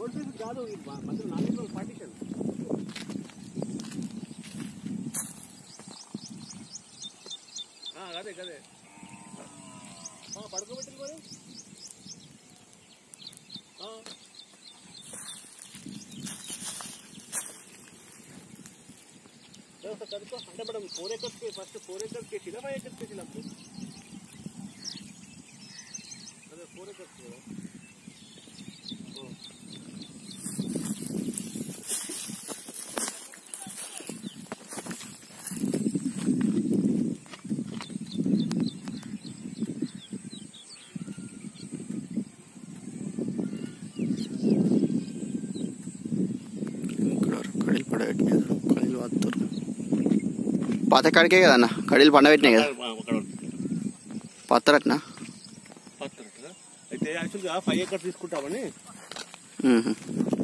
Road side కాదు ఇది మా- మధ్యలో నాలుగు పార్టీషన్ అదే అదే పడుకోబెట్టింది మరి ఆ. ఏ, ఒకసారి కనుక్కో. అంటే మేడం ఫోర్ ఎకర్స్కి ఫస్ట్ ఫోర్ ఎకర్స్కి వేసినా ఫైవ్ ఎకర్స్కి వేసినా అప్పుడు అదే ఫోర్ ఎకర్స్ కదా ఓ. ఇక్కడ కడీలు పడబెట్టినాయి కడీలు వాడుతారు పాత కాడికే కదన్న కడీలు పండబెట్టినాయి కదా అక్కడ పత్తరట్నా పత్తరట్లా అయితే యాక్చువల్గా ఫైవ్ ఎకర్స్ తీసుకుంటామని మ్మ్.